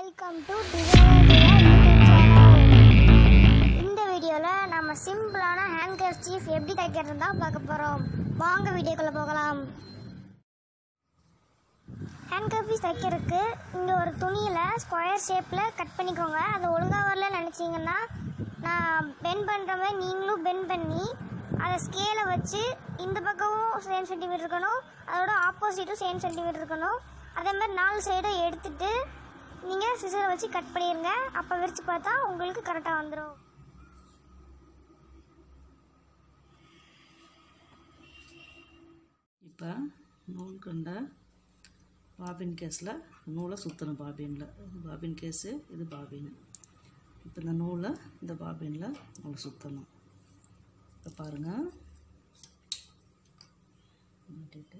welcome to இந்த வீடியோவில் நம்ம சிம்பிளான ஹேண்ட் கர்ச்சீஃப் எப்படி தைக்கிறது தான் பார்க்க போகிறோம் வாங்க வீடியோக்குள்ளே போகலாம் ஹேண்ட் கர்ச்சீஃப் தைக்கிறதுக்கு இங்கே ஒரு துணியில் ஸ்கொயர் ஷேப்பில் கட் பண்ணிக்கோங்க அது ஒழுங்காக வரல நினச்சிங்கன்னா நான் பென் பண்ணுற மாதிரி நீங்களும் பென் பண்ணி அதை ஸ்கேலை வச்சு இந்த பக்கமும் சேம் சென்டிமீட்டர் இருக்கணும் அதோட ஆப்போசிட்டும் சேம் சென்டிமீட்டர் இருக்கணும் அதே மாதிரி நாலு சைடும் எடுத்துட்டு நீங்கள் சிசரை வச்சு கட் பண்ணிடுங்க அப்போ விரித்து பார்த்தா உங்களுக்கு கரெக்டாக வந்துடும் இப்போ நூல் கண்ட பாபின் கேஸில் நூலை சுற்றணும் பாபினில் பாபின் கேஸு இது பாபின் இப்போ இந்த நூலை இந்த பாபினில் நூல் சுற்றணும் இப்போ பாருங்கள் மாட்டிட்டு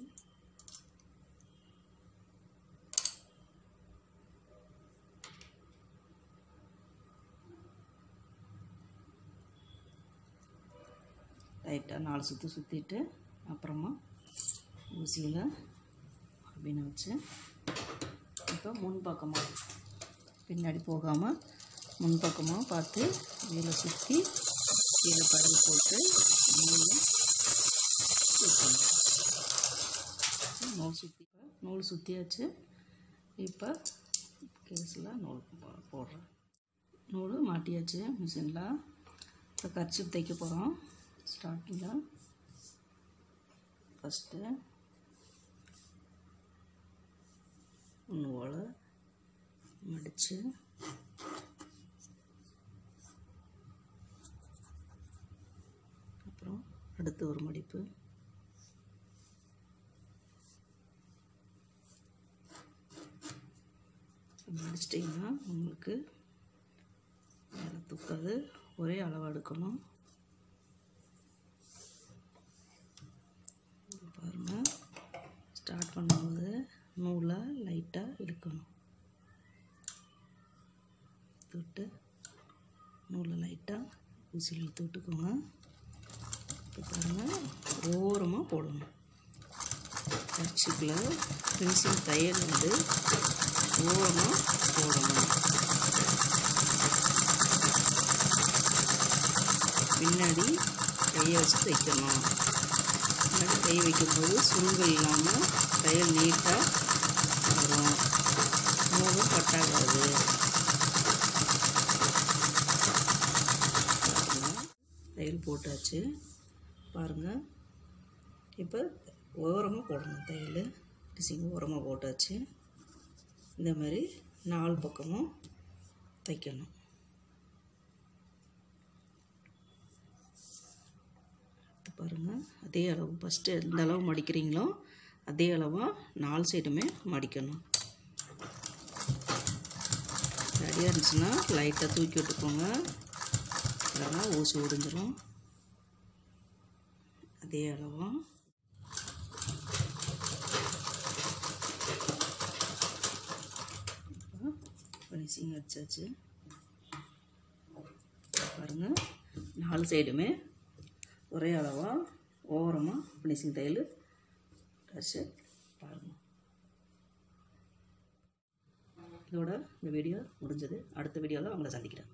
லைட்டாக நாலு சுற்று சுற்றிட்டு அப்புறமா ஊசியில் அப்படின்னு வச்சு இப்போ முன்பக்கமாக பின்னாடி போகாமல் முன்பக்கமாக பார்த்து இதில் சுற்றி கீழே படகு போட்டு நூலில் சுற்றணும் நூல் சுற்றி நூல் சுற்றியாச்சு இப்போ கேஸில் நூல் போ- போடுறேன் நூல் மாட்டியாச்சு மிஷினில் இப்போ கர்ச்சிப் தைக்க போகிறோம் ஸ்டார்டிங்கில் ஃபஸ்ட்டு ஒன்று போல் மடித்து அப்புறம் அடுத்து ஒரு மடிப்பு மடிச்சிட்டிங்கன்னா உங்களுக்கு வேறு தூக்காது ஒரே அளவாக எடுக்கணும் இங்க பாருங்க ஸ்டார்ட் பண்ணும்போது நூலை லைட்டாக இழுக்கணும் தொட்டு நூலை லைட்டாக ஊசியில் இழுத்து விட்டுக்கோங்க இப்போ பாருங்கள் ஓரமாக போடணும் கர்ச்சிப்பில் பென்சில் தையல் வந்து ஓரமாக போடணும் பின்னாடி கையை வச்சு தைக்கணும் பின்னாடி கை வைக்கும்போது சுருங்க இல்லாமல் தையல் நீட்டாக வரும் நூலும் கட்டாகாது தையல் போட்டாச்சு பாருங்கள் இப்போ ஓரமாக போடணும் தையல் டிசைன் ஓரமாக போட்டாச்சு இந்த மாதிரி நாலு பக்கமும் தைக்கணும் இது பாருங்கள் அதே அளவு ஃபஸ்ட்டு எந்த அளவு மடிக்கிறீங்களோ அதே அளவாக நாலு சைடுமே மடிக்கணும் ரெடியாக இருந்துச்சுன்னா லைட்டாக தூக்கி விட்டுக்கோங்க இல்லைன்னா ஊசி ஒடிஞ்சிரும் அதே அளவாக ஃபினிஷிங் வச்சாச்சு பாருங்கள் நாலு சைடுமே ஒரே அளவாக ஓரமாக ஃபினிஷிங் தையல் வச்சு பாருங்கள் இதோட இந்த வீடியோ முடிஞ்சது அடுத்த வீடியோவில் உங்களை சந்திக்கிறேன்